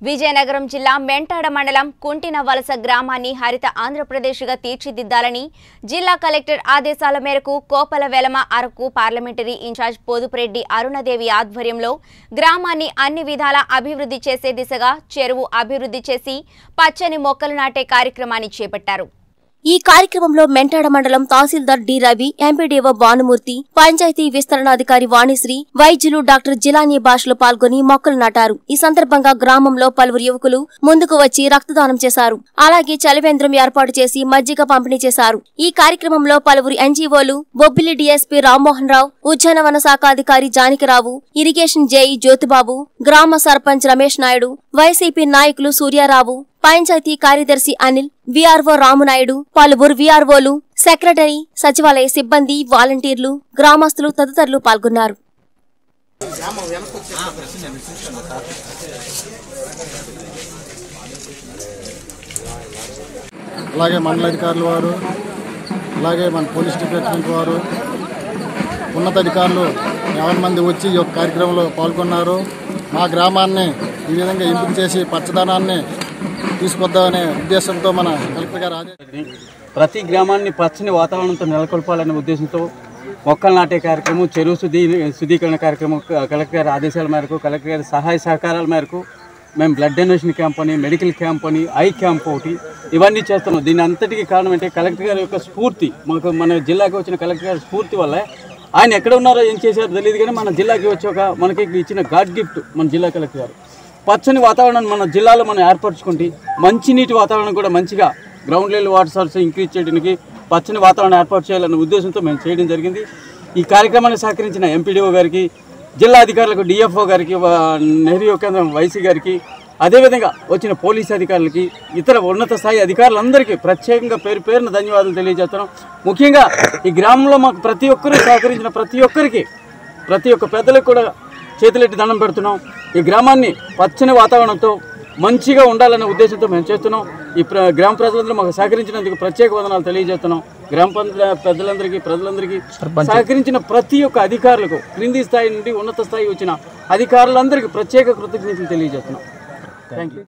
విజయనగరం జిల్లా మెంటాడ మండలం కుంటిన వలస గ్రామాన్ని హరిత ఆంధ్రప్రదేశ్గా తీర్చిదిద్దాలని జిల్లా కలెక్టర్ ఆదేశాల మేరకు కోపల వెలమ అరకు పార్లమెంటరీ ఇన్ఛార్జ్ పోదుపురెడ్డి అరుణదేవి ఆధ్వర్యంలో గ్రామాన్ని అన్ని విధాలా అభివృద్ధి చేసే దిశగా చెరువు అభివృద్ధి చేసి పచ్చని మొక్కలు నాటే కార్యక్రమాన్ని చేపట్టారు ఈ కార్యక్రమంలో మెంటాడ మండలం తహసీల్దార్ డి రవి ఎంపీడీఓ భానుమూర్తి పంచాయతీ విస్తరణాధికారి వాణిశ్రీ వైద్యులు డాక్టర్ జిలానీ భాషలో పాల్గొని మొక్కలు నాటారు ఈ సందర్భంగా గ్రామంలో పలువురు యువకులు ముందుకు వచ్చి రక్తదానం చేశారు అలాగే చలివేంద్రం ఏర్పాటు చేసి మజ్జిగ పంపిణీ చేశారు ఈ కార్యక్రమంలో పలువురు ఎన్జీఓలు బొబ్బిలి డీఎస్పీ రామ్మోహన్ రావు ఉద్యానవన శాఖ అధికారి జానకిరావు ఇరిగేషన్ జేఈ జ్యోతిబాబు గ్రామ సర్పంచ్ రమేష్ నాయుడు వైసీపీ నాయకులు సూర్యారావు పంచాయతీ కార్యదర్శి అనిల్ విఆర్ఓ రామునాయుడు పలువురు విఆర్ఓలు సెక్రటరీ సచివాలయ సిబ్బంది వాలంటీర్లు గ్రామస్తులు తదితరులు పాల్గొన్నారు అలాగే మండల అధికారులు వారు అలాగే మన పోలీస్ డిపార్ట్మెంట్ వారు ఉన్నతాధికారులు యాభై మంది వచ్చి ఈ యొక్క కార్యక్రమంలో పాల్గొన్నారు మా గ్రామాన్ని ఈ విధంగా ఎంపిక చేసి పచ్చదనాన్ని తీసుకొద్దామనే ఉద్దేశంతో మన కలెక్టర్ గారు ఆదేశం ప్రతి గ్రామాన్ని పచ్చని వాతావరణంతో నెలకొల్పాలనే ఉద్దేశంతో మొక్కలు నాటే కార్యక్రమం చెరువు శుద్ధి శుద్ధీకరణ కార్యక్రమం క- కలెక్టర్ గారి ఆదేశాల మేరకు కలెక్టర్ గారి సహాయ సహకారాల మేరకు మేము బ్లడ్ డొనేషన్ క్యాంప్ అని మెడికల్ క్యాంప్ అని ఐ క్యాంప్ ఒకటి ఇవన్నీ చేస్తున్నాం దీని అంతటికీ కారణం అంటే కలెక్టర్ గారి యొక్క స్ఫూర్తి మాకు మన జిల్లాకి వచ్చిన కలెక్టర్ గారి స్ఫూర్తి వల్ల ఆయన ఎక్కడ ఉన్నారో ఏం చేశారో తెలియదు కానీ మన జిల్లాకి వచ్చాక మనకి ఇచ్చిన గాడ్ గిఫ్ట్ మన జిల్లా కలెక్టర్ గారు పచ్చని వాతావరణం మన జిల్లాలో మనం ఏర్పరచుకుంటే మంచినీటి వాతావరణం కూడా మంచిగా ground level water source increase చేయడానికి పచ్చని వాతావరణం ఏర్పాటు చేయాలనే ఉద్దేశంతో మేము చేయడం జరిగింది ఈ కార్యక్రమాన్ని సహకరించిన ఎంపీడీఓ గారికి జిల్లా అధికారులకు డిఎఫ్ఓ గారికి వా- నెహ్రూ కేంద్రం వైసీ గారికి అదేవిధంగా వచ్చిన పోలీస్ అధికారులకి ఇతర ఉన్నత స్థాయి అధికారులందరికీ ప్రత్యేకంగా పేరు పేరున ధన్యవాదాలు తెలియజేస్తున్నాం ముఖ్యంగా ఈ గ్రామంలో మాకు ప్రతి ఒక్కరూ సహకరించిన ప్రతి ఒక్కరికి ప్రతి ఒక్క పెద్దలకు కూడా చేతులెట్టి దండం పెడుతున్నాం ఈ గ్రామాన్ని పచ్చని వాతావరణంతో మంచిగా ఉండాలనే ఉద్దేశంతో మేము చేస్తున్నాం ఈ ప్ర గ్రామ ప్రజలందరూ మాకు సహకరించినందుకు ప్రత్యేక వందనాలు తెలియజేస్తున్నాం గ్రామ పంచ- పెద్దలందరికీ ప్రజలందరికీ సహకరించిన ప్రతి ఒక్క అధికారులకు క్రింది స్థాయి నుండి ఉన్నత స్థాయి వచ్చిన అధికారులందరికీ ప్రత్యేక కృతజ్ఞతలు తెలియజేస్తున్నాం థ్యాంక్ యూ